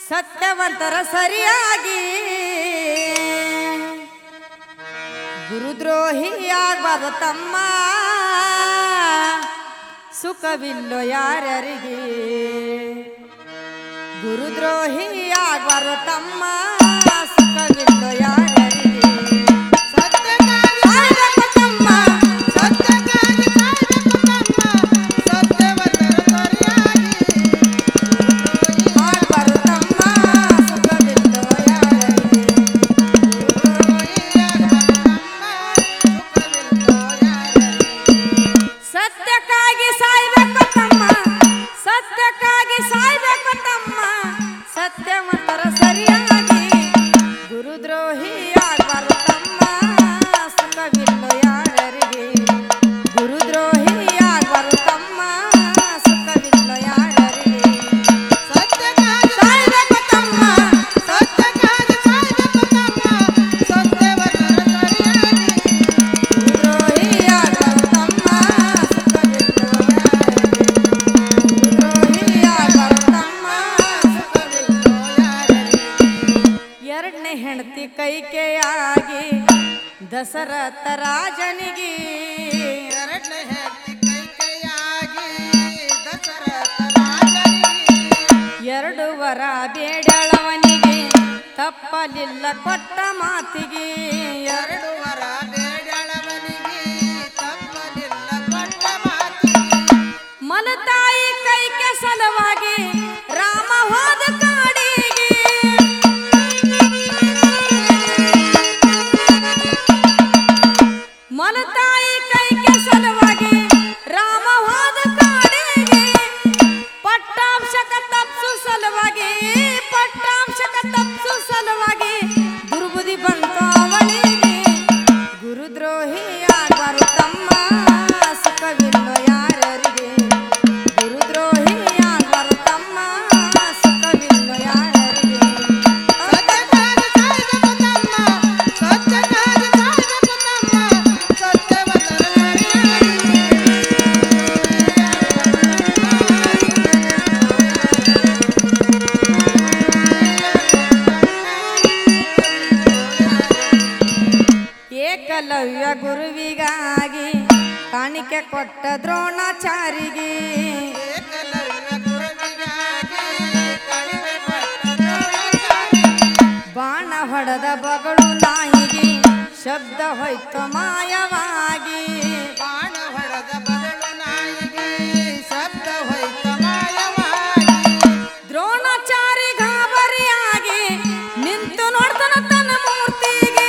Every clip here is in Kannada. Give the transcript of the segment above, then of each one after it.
ಸತ್ಯವಂತರ ಸರಿಯಾಗಿ ಗುರುದ್ರೋಹಿಯಾಗಬಾರದು ತಮ್ಮ ಸುಖವಿಲ್ಲೋ ಯಾರ್ಯಾರಿಗೆ ಗುರುದ್ರೋಹಿಯಾಗಬಾರದು ತಮ್ಮ ಸುಖವಿಲ್ಲೋ ಯಾರ್ಯಾರಿಗೆ ಸಾಯ್ಬೇಕು ತಮ್ಮ ಆಗ್ಬಾರ್ದು ತಮ್ಮ ಸುಖವಿಲ್ಲೋ ಯಾರ್ಯಾರಿಗೆ ಸತ್ಯಕ್ಕಾಗಿ ಸಾಯ್ಬೇಕು ತಮ್ಮ ಸತ್ಯಕ್ಕಾಗಿ ಸಾಯ್ಬೇಕು ತಮ್ಮ ಸತ್ಯವಂತರ ಸರಿಯಾಗಿ ಗುರುದ್ರೋಹಿ ಆಗ್ಬಾರ್ದು ತಮ್ಮ ಸುಖವಿಲ್ಲ ಯಾರಿಗೆ ಗುರುದ್ರೋಹಿ ಆಗ್ಬಾರ್ದು ತಮ್ಮ ಸುಖವಿಲ್ಲ ಯಾರಿಗೆ ಸಾಯ್ಬೇಕು ತಮ್ಮ ಗುರುದ್ರೋಹಿ ಆಗ್ಬಾರ್ದು ತಮ್ಮ ಸುಖವಿಲ್ಲ ಯಾರಿಗೆ ಗುರುದ್ರೋಹಿ ಆಗ್ಬಾರ್ದು ತಮ್ಮ ಎರಡನೇ ಹೆಂಡತಿ ಕೈಕೆಯಾಗಿ ದಶರಥ ರಾಜನಿಗೆ ಎರಡು ವರ ಬೇಡಳವನಿಗೆ ತಪ್ಪಲಿಲ್ಲ ಕೊಟ್ಟ ಮಾತಿಗೆ ಎರಡು ವರ ಬೇಡಳವನಿಗೆ ತಪ್ಪಲಿಲ್ಲ ಕೊಟ್ಟ ಮಾತಿಗೆ ಮಲತಾಯಿ ಕೈಕೆ ಸಲುವಾಗಿ ರಾಮ ಹೋದ ಕಾಡಿಗೆ ಮಲತಾಯಿ ಕೈಕೆ ಸಲುವಾಗಿ ರಾಮ ಹೋದ ಕಾಡಿಗೆ ಪಟ್ಟಾಂಶಕ ತಪ್ಸು ಸಲುವಾಗಿ ಪಟ್ಟಾಂಶಕ ತಪ್ಸು ಸಲುವಾಗಿ ದುರ್ಬುದ್ಧಿ ಬಂತು ಅವಳಿಗೆ ಗುರುದ್ರೋಹಿ ಆಗ್ಬಾರು ತಮ್ಮ ಸುಖವಿಲ್ಲ ಯಾರಿಗೆ ಗುರುದ್ರೋಹಿ ಆಗ್ಬಾರು ತಮ್ಮ ಸುಖವಿಲ್ಲ ಯಾರಿಗೆ ಸತ್ಯಕ್ಕಾಗಿ ಸಾಯ್ಬೇಕು ತಮ್ಮ ಸತ್ಯಕ್ಕಾಗಿ ಸಾಯ್ಬೇಕು ತಮ್ಮ ಸತ್ಯವತರ ಏಕಲವ್ಯ ಗುರುವಿಗಾಗಿ ಕಾಣಿಕೆ ಕೊಟ್ಟ ದ್ರೋಣಾಚಾರಿಗೆ ಏಕಲವ್ಯ ಗುರುವಿಗಾಗಿ ಕಡಿಮೆ ಪಟ್ಟ ದ್ರೋಣಾಚಾರ್ಯ. ಬಾಣ ಹೊಡೆದ ಬಗಳು ನಾಯಿಗೆ ಶಬ್ದ ಹೋಯ್ತು ಮಾಯವಾಗಿ ಬಾಣ ಹೊಡೆದ ಬದಲು ನಾಯಿಗೆ ಶಬ್ದ ಹೋಯ್ತ ಮಾಯವಾಗಿ ದ್ರೋಣಾಚಾರಿ ಗಾಬರಿಯಾಗಿ ನಿಂತು ನೋಡ್ತಾನ ತನ್ನ ಮೂರ್ತಿಗೆ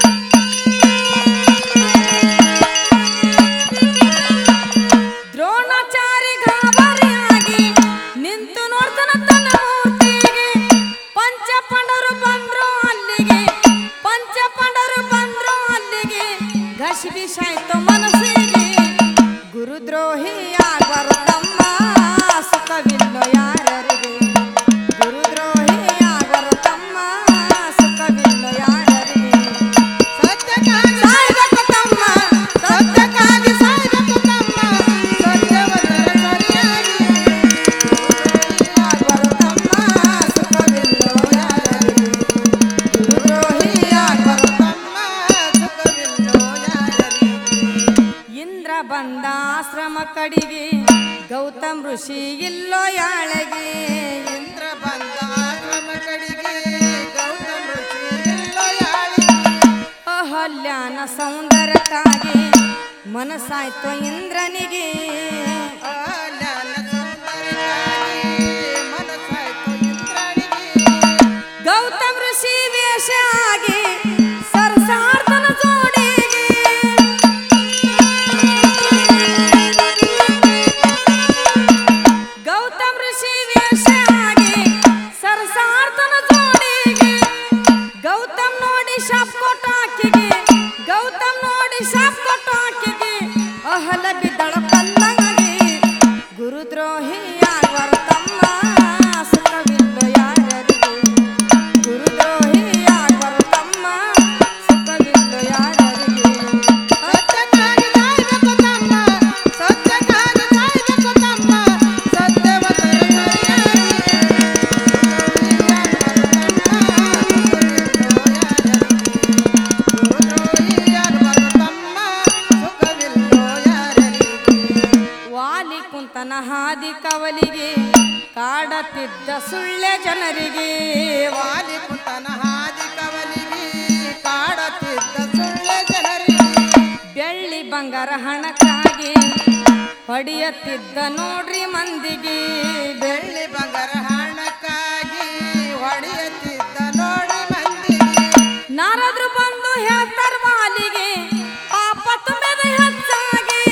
ದ್ರೋಣಾಚಾರಿ ಗಾಬರಿಯಾಗಿ ನಿಂತು ನೋಡ್ತಾನ ತನ್ನ ಮೂರ್ತಿಗೆ ಪಂಚ ಪಾಂಡವರು ಬಂದ್ರು ಅಲ್ಲಿಗೆ ಪಂಚ ಪಾಂಡವರು ಬಂದ್ರು ಅಲ್ಲಿಗೆ ಘಸಿಬಿ ಸಾಯ್ತು ಮನಸ್ಸಿಗೆ ಗುರುದ್ರೋಹಿ ಆಗ್ಬಾರು ತಮ್ಮ ಸುಖವಿಲ್ಲ ಯಾರಿಗೆ ಗುರುದ್ರೋಹಿ ಆಗ್ಬಾರು ತಮ್ಮ ಸುಖವಿಲ್ಲ ಯಾರಿಗೆ ಸತ್ಯಕ್ಕಾಗಿ ಸಾಯ್ಬೇಕು ತಮ್ಮ ಸತ್ಯಕ್ಕಾಗಿ ಸಾಯ್ಬೇಕು ತಮ್ಮ ಸತ್ಯವತರ ಸರಿಯಾಗಿ ಆಗ್ಬಾರು ತಮ್ಮ ಸುಖವಿಲ್ಲ ಯಾರಿಗೆ ಗುರುದ್ರೋಹಿ ಆಗ್ಬಾರು ತಮ್ಮ ಸುಖವಿಲ್ಲೋ ಯಾರಿಗೆ ಇಂದ್ರ ಬಂದ ಆಶ್ರಮ ಕಡಿಗೆ ಗೌತಮ್ ಋಷಿ ಇಲ್ಲೋ ಯಾಳೆಗೆ ಇಂದ್ರ ಬಂದ ಆಶ್ರಮ ಕಡೆಗೆ ಗೌತಮ ಋಷಿ ಇಲ್ಲೋ ಯಾಳಿಗೆ ಅಹಲ್ಯಾನ ಸೌಂದರ್ಯಕ್ಕಾಗಿ ಮನಸ್ಸಾಯ್ತು ಇಂದ್ರನಿಗೆ ಆಲ್ಯಾನ ಸೌಂದರ್ಯಕ್ಕಾಗಿ ಮನಸ್ಸಾಯ್ತು ಇಂದ್ರನಿಗೆ ಗೌತಮ್ ಋಷಿ ವೇಷ ಆಗಿ ಸರ್ಸಾರ್ಥನ ಜೋಡಿಗೆ ಗೌತಮ್ ಋಷಿ ವೇಷ ಆಗಿ ಸರ್ಸಾರ್ಥನ ಜೋಡಿಗೆ ಗೌತಮ್ ನೋಡಿ ಶಾಪ್ ಕೊಟ್ಟು ಆಕೆಗೆ ಗೌತಮ್ ನೋಡಿ ಶಾಪ್ ಕೊಟ್ಟು ಆಕೆಗೆ ಅಹಲ ಬಿದ್ದಳ ಕಲ್ಲಂಗಿ ಗುರುದ್ರೋಹಿ ಆಗ್ಬಾರ ತಮ್ಮ ಸುಖವಿಲ್ಲ ಯಾರಿಗೆ ಗುರುದ್ರೋಹಿ ಆಗ್ಬಾರ ತಮ್ಮ ಸುಖವಿಲ್ಲ ಯಾರಿಗೆ ಸತ್ಯಕ್ಕಾಗಿ ಸಾಯ್ಬೇಕು ತಮ್ಮ ಸತ್ಯಕ್ಕಾಗಿ ಸಾಯ್ಬೇಕು ತಮ್ಮ ಸತ್ಯವತರ ಸರಿಯಾಗಿ ಸುಳ್ಳೆ ಜನರಿಗೆ ವಾಲಿ ಕುಂತನ ಹಾದಿ ಕವಲಿಗೆ ಕಾಡತಿದ್ದ ಸುಳ್ಳ ಜನರಿಗೆ ಬೆಳ್ಳಿ ಬಂಗಾರ ಹಣಕ್ಕಾಗಿ ಹೊಡೆಯುತ್ತಿದ್ದ ನೋಡ್ರಿ ಮಂದಿಗೆ ಬೆಳ್ಳಿ ಬಂಗಾರ ಹಣಕ್ಕಾಗಿ ಹೊಡೆಯುತ್ತಿದ್ದ ನೋಡಿ ಮಂದಿಗೆ ನಾರದ್ರು ಬಂದು ಹೇಳ್ತಾರ ವಾಲಿಗೆ ಪಾಪ ತುಂಬದ ಹೆಚ್ಚಾಗಿ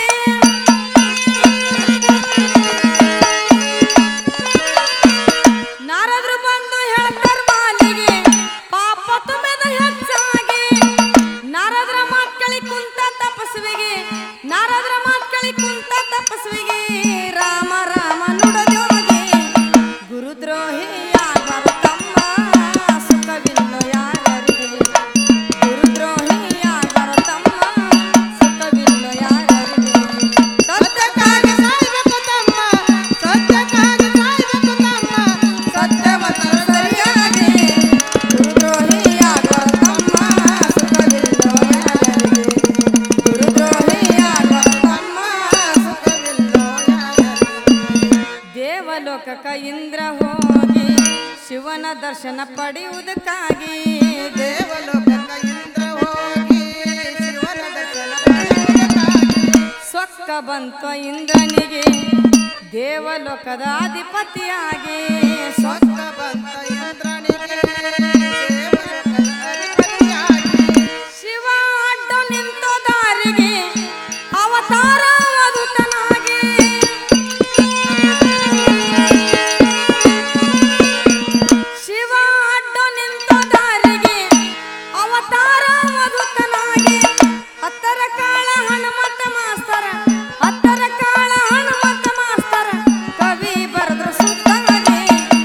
ನಾರದ್ರು ಬಂದು ಹೇಳ್ತಾರ ವಾಲಿಗೆ ಪಾಪ ತುಂಬದ ಹೆಚ್ಚಾಗಿ ನಾರದ್ರ ಮಾತ್ಕಳಿ ಕುಂತ ತಪಸ್ವಿಗೆ ನಾರದ್ರ ಮಾತ್ಕಳಿ ಕುಂತ ತಪಸ್ವಿಗೆ ರಾಮ ರಾಮ ನುಡದೊಳಗೆ ಗುರುದ್ರೋಹಿಯಾಗರ ತಮ್ಮ ಸುಖವಿಲ್ಲೋ ಯಾರಿಗೆ ಗುರುದ್ರೋಹಿಯಾಗರ ತಮ್ಮ ಸುಖವಿಲ್ಲೋ ಯಾರಿಗೆ ಸತ್ಯಕ್ಕಾಗಿ ಸಾಯ್ಬೇಕು ತಮ್ಮ ಸತ್ಯಕ್ಕಾಗಿ ಸಾಯ್ಬೇಕು ತಮ್ಮ ಸತ್ಯವಂತರ ಸರಿಯಾಗಿ ಗುರುದ್ರೋಹಿಯಾಗರ ತಮ್ಮ ಸುಖವಿಲ್ಲೋ ಯಾರಿಗೆ ಗುರುದ್ರೋಹಿಯಾಗರ ತಮ್ಮ ಸುಖವಿಲ್ಲೋ ಯಾರಿಗೆ ದೇವಲೋಕಕ ಇಂದ್ರ ಹೋಗಿ ಶಿವನ ದರ್ಶನ ಪಡೆಯುವುದಕ್ಕಾಗಿ ದೇವಲೋಕಕ್ಕ ಇಂದ್ರ ಹೋಗಿ ಶಿವನ ದರ್ಶನ ಪಡೆಯುವುದಕ್ಕಾಗಿ ಸೊಕ್ಕ ಬಂತ ಇಂದ್ರನಿಗೆ ದೇವಲೋಕದ ಅಧಿಪತಿಯಾಗಿ ಸೊಕ್ಕ ಸ್ವರ್ಗ ಬಂತ ಇಂದ್ರನಿಗೆ ದೇವಲೋಕದ ಅಧಿಪತಿಯಾಗಿ ಶಿವ ಅಡ್ಡ ನಿಂತ ದಾರಿಗೆ ಅವತಾರ ಅವಧೂತನಾಗಿ ಶಿವ ಅಡ್ಡ ನಿಂತ ದಾರಿಗೆ ಅವತಾರ ಅವಧೂತನಾಗಿ ಹತ್ತರ ಕಾಳ ಹನುಮಂತ ಮಾಸ್ತರ ಹತ್ತರ ಕಾಳ ಹನುಮಂತ ಮಾಸ್ತರ ಕವಿ ಬರೆದ್ರು ಸುತ್ತಾಗಿ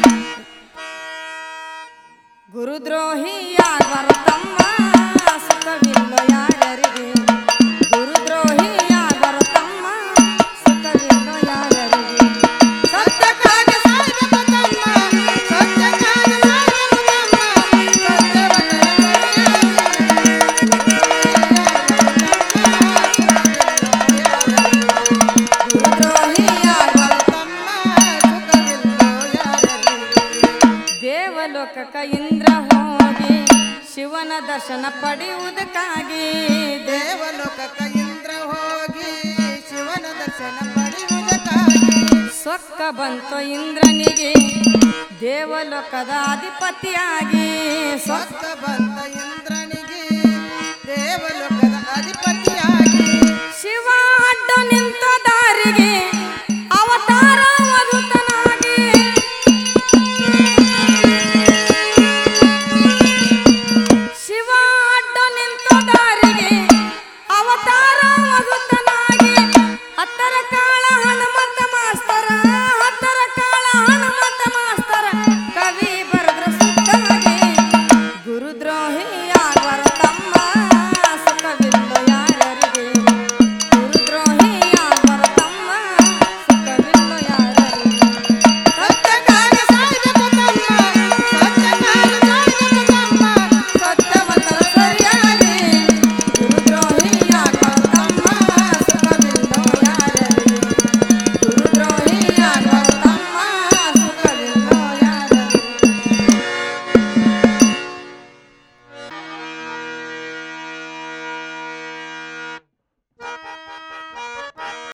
ಗುರುದ್ರೋಹಿಯಾಗರ ತಮ್ಮ ಸುಖವಿಲ್ಲ ಯಾರಿಗೆ ಗುರುದ್ರೋಹಿಯಾಗರ ತಮ್ಮ ಸುಖವಿಲ್ಲ ಯಾರಿಗೆ ಸತ್ಯಕ್ಕಾಗಿ ಸಾಯ್ಬೇಕು ತಮ್ಮ ಸತ್ಯಕ್ಕಾಗಿ ಸಾಯ್ಬೇಕು ತಮ್ಮ ಸತ್ಯವಂತರ ಗುರುದ್ರೋಹಿಯಾಗರ ತಮ್ಮ ಸುಖವಿಲ್ಲೋ ಯಾರಿಗೆ ದೇವಲೋಕಕ ಇಂದ್ರ ಹೋಗಿ ಶಿವನ ದರ್ಶನ ಪಡೆಯುವುದಕ್ಕಾಗಿ ದೇವಲೋಕಕ್ಕ ಇಂದ್ರ ಹೋಗಿ ಶಿವನ ದರ್ಶನ ಪಡೆಯುವುದಕ್ಕಾಗಿ ಸೊಕ್ಕ ಬಂತು ಇಂದ್ರನಿಗೆ ದೇವಲೋಕದ ಅಧಿಪತಿಯಾಗಿ ಸೊಕ್ಕ ಸ್ವಸ್ಥ ಬಂತ ಇಂದ್ರ